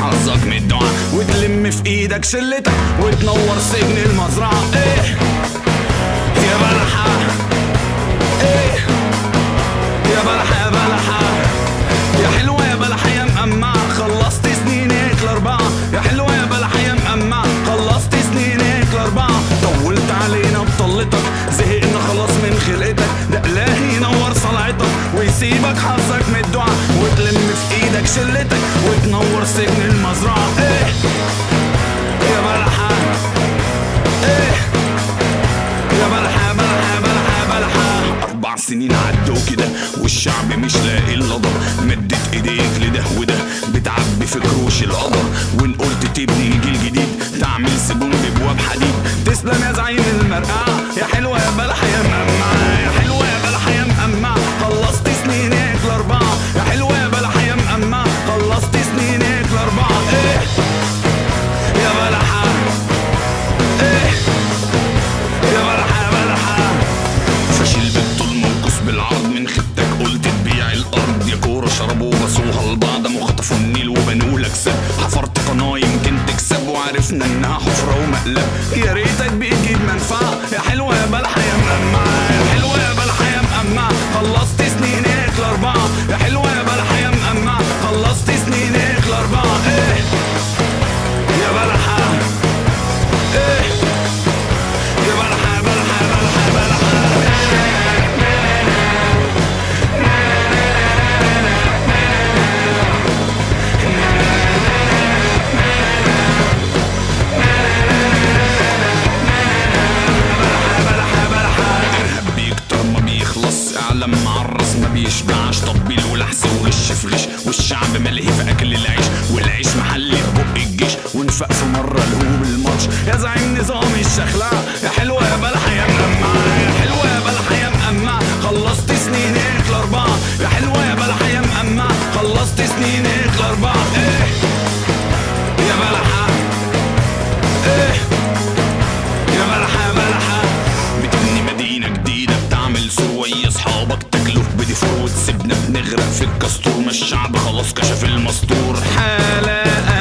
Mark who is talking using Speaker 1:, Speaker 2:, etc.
Speaker 1: حظك من الدعاء وتلم في ايدك شلتك وتنور سجن المزرعة ايه يا بلحة ايه يا بلحة يا بلحة يا حلوة يا بلحة يا مقمعة خلصت سنينك الأربعة يا حلوة يا بلحة يا مقمعة خلصت سنينك الأربعة طولت علينا بطلتك زهقنا خلاص من خلقتك ده إلهي ينور صلعتك ويسيبك حظك من الدعاء وتلم في إيدك شلتك وتنور سجن المزرعة إيه يا بلحة إيه يا بلحة يا بلحة يا بلحة يا بلحة أربع سنين عدوا كده والشعب مش لاقي القدر مدت إيديك لده وده بتعبي في كروش القدر وإن قلت تبني الجيل جديد تعمل سجون ببواب حديد تسلم يا زعيم المرقعة يا حلوة يا بلحة يا مقمعة يا حلوة يا بلحة يا مقمعة خلصت سنينك الأربعة يا حلوة يا بلحة يا مقمعة خلصت سنينك الأربعة إيه يا بلحة إيه يا بلحة يا بلحة فاشل بالطول موقوس بالعرض من خدتك قلت تبيع الارض يا كوره شربوا بصوها لبعض وخطفوا النيل وبنوا لك سد حفرت قناه يمكن تكسب وعرفنا انها حفره ومقلب يا ريتك بتجيب منفعه يا حلوه يا بلحه يا مقمعه يا حلوه يا بلحه يا مقمعه خلصت سنينك الاربعه يا حلوه يا بلحه يا مقمعه خلصت سنينك الاربعه ايه يا بلحه ايه يا بلحه يا بلحه يا بلحه يا بلحه بلحة بلحة إرهاب بيكتر ما بيخلص إعلام معرس ما بيشبعش تطبيل ولحس وغش في غش والشعب ملهي في أكل العيش والعيش محلي في بق الجيش ونفق في مرة الهوب الماتش يا زعيم نظام الشخلعة يا حلوة يا بلحة يا مقمعة يا حلوة يا بلحة يا مقمعة خلصت سنينك الأربعة يا حلوة يا بلحة يا مقمعة خلصت سنينك الأربعة إيه يا بلحة إيه يا بلحة يا بلحة بتبني مدينة جديدة بتعمل سروية أصحابك تكلف بديفور وتسيبنا بنغرق في الكستور ما الشعب خلاص كشف المستور حالة